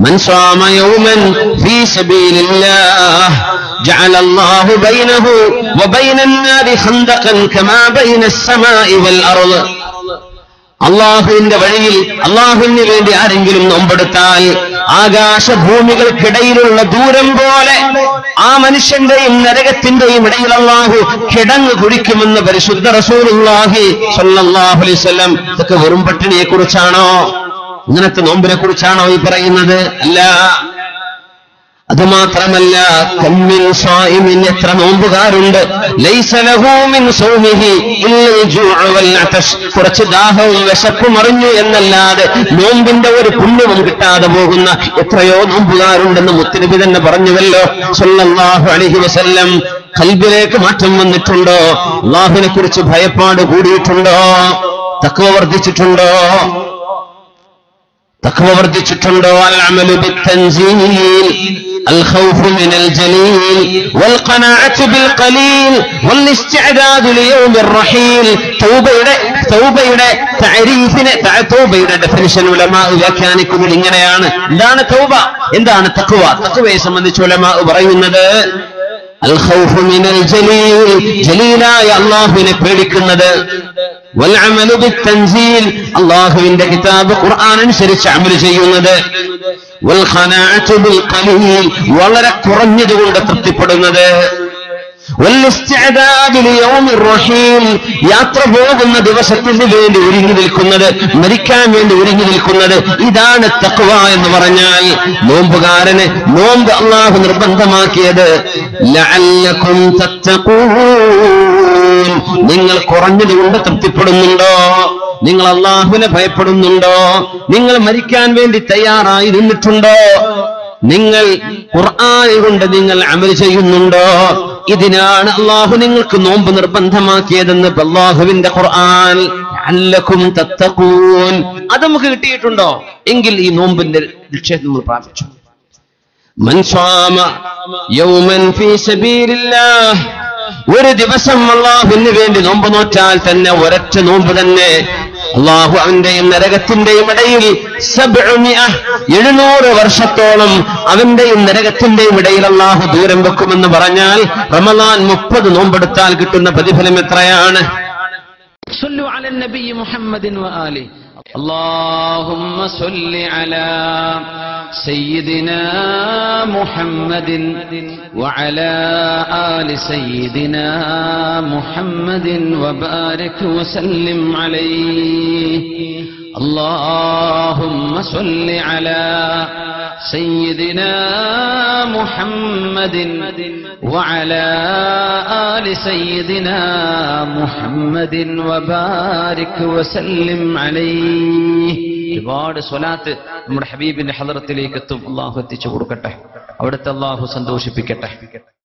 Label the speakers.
Speaker 1: من صام يوما في سبيل الله جعل الله بينه وبين النار خندقا كما بين السماء والأرض അള്ളാഹുവിന്റെ വഴിയിൽ അള്ളാഹുവിന് വേണ്ടി ആരെങ്കിലും നോമ്പെടുത്താൽ ആകാശഭൂമികൾക്കിടയിലുള്ള ദൂരം പോലെ ആ മനുഷ്യന്റെയും നരകത്തിന്റെയും ഇടയിൽ അള്ളാഹു കിടങ്ങ് കുഴിക്കുമെന്ന് പരിശുദ്ധ റസൂലുള്ളാഹി സ്വല്ലല്ലാഹു അലൈഹി വസല്ലം ഇതൊക്കെ വെറും പട്ടിണിയെ കുറിച്ചാണോ ഇങ്ങനത്തെ നോമ്പിനെ കുറിച്ചാണോ ഈ പറയുന്നത് അല്ല അതുമാത്രമല്ല കമ്മിൻ സ്വായിമിൻ എത്ര നോമ്പുകാരുണ്ട് ലൈസ ലഹു മിൻ സൗമിഹി ഇല്ലൽ ജൂഉ വൽ അതശ് കുറച്ച് ദാഹവും വിശപ്പും അറിഞ്ഞു എന്നല്ലാതെ നോമ്പിന്റെ ഒരു പുണ്യവും കിട്ടാതെ പോകുന്ന എത്രയോ നോമ്പുകാരുണ്ടെന്ന് മുത്തനബി തന്നെ പറഞ്ഞുവല്ലോ സല്ലല്ലാഹു അലൈഹി വസല്ലം കൽബിലേക്ക് മാറ്റം വന്നിട്ടുണ്ടോ അള്ളാഹുവിനെ കുറിച്ച് ഭയപ്പാട് കൂടിയിട്ടുണ്ടോ തക്കവ വർദ്ധിച്ചിട്ടുണ്ടോ തഖ്വ വർദ്ധിച്ചിട്ടുണ്ടോ അൽ അമലു ബിത്തൻസീൽ الخوف من الجليل والقناعة بالقليل والاستعداد ليوم الرحيل തൗബയുടെ തൗബയുടെ താരീഫിനെ തൗബയുടെ ഡെഫിനിഷൻ ഉലമാ വ്യാഖ്യാനിക്കുന്നത് ഇങ്ങനെയാണ് എന്താണ് തൗബ എന്താണ് തഖ്വ തഖ്വയെ സംബന്ധിച്ച് ഉലമാ പറയുന്നത് അൽ ഖൗഫ് മിനൽ ജലീൽ ജലീലായ അല്ലാഹുവിനെ പേടിക്കുന്നത് വൽ അമലു ബിത്തൻസീൽ അല്ലാഹുവിന്റെ കിതാബ് ഖുർആൻ അനുസരിച്ച് അമൽ ചെയ്യുന്നത് വൽ ഖനാഅതു ബിൽ ഖലീൽ വളരെ കുറഞ്ഞതുകൊണ്ട് തൃപ്തിപ്പെടുന്നത് والاستعداد ليوم الرحيل യാത്ര പോകുന്ന ദിവസത്തിന് വേണ്ടി ഒരുങ്ങി നിൽക്കുന്നത് മരിക്കാൻ വേണ്ടി ഒരുങ്ങി നിൽക്കുന്നത് ഇതാണ് തക്വ എന്ന് പറഞ്ഞാൽ നോമ്പുകാരന് നോമ്പ് അള്ളാഹു നിർബന്ധമാക്കിയത് ലഅല്ലക്കും തത്തഖൂൻ നിങ്ങൾ കുറഞ്ഞതുകൊണ്ട് തൃപ്തിപ്പെടുന്നുണ്ടോ നിങ്ങൾ അള്ളാഹുവിനെ ഭയപ്പെടുന്നുണ്ടോ നിങ്ങൾ മരിക്കാൻ വേണ്ടി തയ്യാറായി നിന്നിട്ടുണ്ടോ നിങ്ങൾ ഖുർആൻ കൊണ്ട് നിങ്ങൾ അമൽ ചെയ്യുന്നുണ്ടോ ഇതിനാണ് അള്ളാഹു നിങ്ങൾക്ക് നോമ്പ് നിർബന്ധമാക്കിയതെന്ന് അള്ളാഹുവിന്റെ ഖുർആൻ അല്ലക്കും തത്തക്കൂൻ അത് നമുക്ക് കിട്ടിയിട്ടുണ്ടോ എങ്കിൽ ഈ നോമ്പിന്റെ ലക്ഷ്യം നമ്മൾ പ്രാപിച്ചു من صام يوما في سبيل الله ഒരു ദിവസം അള്ളാഹുവിന് വേണ്ടി നോമ്പ് നോറ്റാൽ തന്നെ ഒരൊറ്റ നോമ്പ് തന്നെ അള്ളാഹു അവന്റെയും നരകത്തിന്റെയും ഇടയിൽ സബ്ഉമിഅ, എഴുന്നൂറ് വർഷത്തോളം അവന്റെയും നരകത്തിന്റെയും ഇടയിൽ അള്ളാഹു ദൂരം വെക്കുമെന്ന് പറഞ്ഞാൽ റമദാൻ മുപ്പത് നോമ്പെടുത്താൽ കിട്ടുന്ന പ്രതിഫലം എത്രയാണ്
Speaker 2: صلوا على النبي محمد وآله اللهم صل على سيدنا محمد وعلى آل سيدنا محمد وبارك وسلم عليه اللهم صل على سيدنا محمد وعلى آل سيدنا محمد وبارك وسلم عليه ഒരുപാട് സ്വലാത്ത് നമ്മുടെ ഹബീബിന്റെ ഹലറത്തിലേക്ക് എത്തും അള്ളാഹു എത്തിച്ചു കൊടുക്കട്ടെ അവിടുത്തെ അള്ളാഹു സന്തോഷിപ്പിക്കട്ടെ